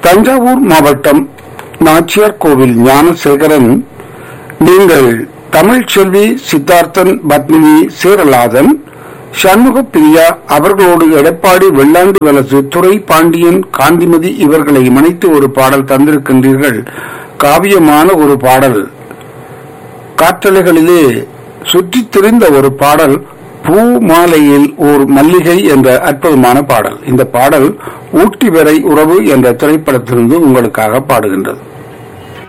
தஞ்சாவூர் மாவட்டம் நாச்சியார் கோவில் ஞானசேகரன் நீங்கள் தமிழ்ச்செல்வி சித்தார்த்தன் பத்மினி சேரலாதன் சண்முக பிரியா அவர்களோடு எடப்பாடி வெள்ளாண்டி வலசு துறை பாண்டியன் காந்திமதி இவர்களை இணைத்து ஒரு பாடல் தந்திருக்கின்றீர்கள் காவியமான ஒரு பாடல் காற்றலைகளிலே சுற்றித் திரிந்த ஒரு பாடல் பூ மாலையில் ஓர் மல்லிகை என்ற அற்புதமான பாடல் இந்த பாடல் ஊட்டி வரை உறவு என்ற திரைப்படத்திலிருந்து உங்களுக்காக பாடுகின்றது